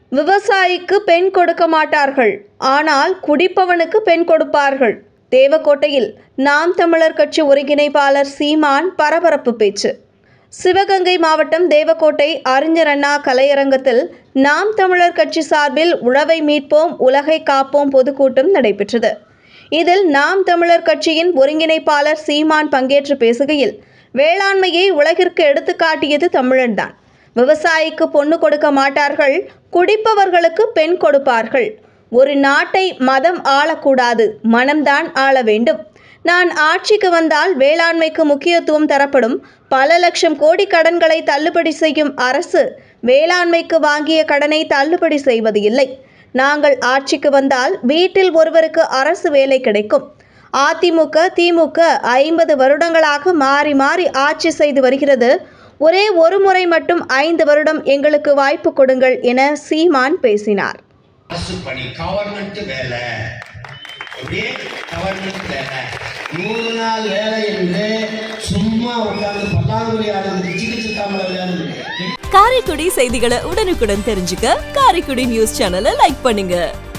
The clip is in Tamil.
விவசாயிக்கு பெண் கொடுக்க மாட்டார்கள் ஆனால் குடிப்பவனுக்கு பெண் கொடுப்பார்கள் தேவக்கோட்டையில் நாம் தமிழர் கட்சி ஒருங்கிணைப்பாளர் சீமான் பரபரப்பு பேச்சு சிவகங்கை மாவட்டம் தேவக்கோட்டை அறிஞர் அண்ணா கலையரங்கத்தில் நாம் தமிழர் கட்சி சார்பில் உழவை மீட்போம் உலகை காப்போம் பொதுக்கூட்டம் நடைபெற்றது இதில் நாம் தமிழர் கட்சியின் ஒருங்கிணைப்பாளர் சீமான் பங்கேற்று பேசுகையில் வேளாண்மையை உலகிற்கு எடுத்துக்காட்டியது தமிழன்தான் விவசாயிக்கு பொண்ணு கொடுக்க மாட்டார்கள் குடிப்பவர்களுக்கு பெண் கொடுப்பார்கள் ஒரு நாட்டை மதம் ஆளக்கூடாது மனம்தான் ஆள வேண்டும் நான் ஆட்சிக்கு வந்தால் வேளாண்மைக்கு முக்கியத்துவம் தரப்படும் பல லட்சம் கோடி கடன்களை தள்ளுபடி செய்யும் அரசு வேளாண்மைக்கு வாங்கிய கடனை தள்ளுபடி செய்வது இல்லை நாங்கள் ஆட்சிக்கு வந்தால் வீட்டில் ஒருவருக்கு அரசு வேலை கிடைக்கும் அதிமுக திமுக ஐம்பது வருடங்களாக மாறி மாறி ஆட்சி செய்து வருகிறது ஒரே ஒரு முறை மட்டும் ஐந்து வருடம் எங்களுக்கு வாய்ப்பு கொடுங்கள் என சீமான் பேசினார் அரசு பணி கவர்மெண்ட் வேலை அப்படியே கவர்மெண்ட் வேலை நூறு நாள் வேலை என்று சும்மா உட்கார்ந்து பல்லாங்குழி ஆடுறது சிகிச்சை தாமரை விளையாடுறது காரைக்குடி செய்திகளை உடனுக்குடன் தெரிஞ்சுக்க காரைக்குடி நியூஸ் சேனலை லைக் பண்ணுங்க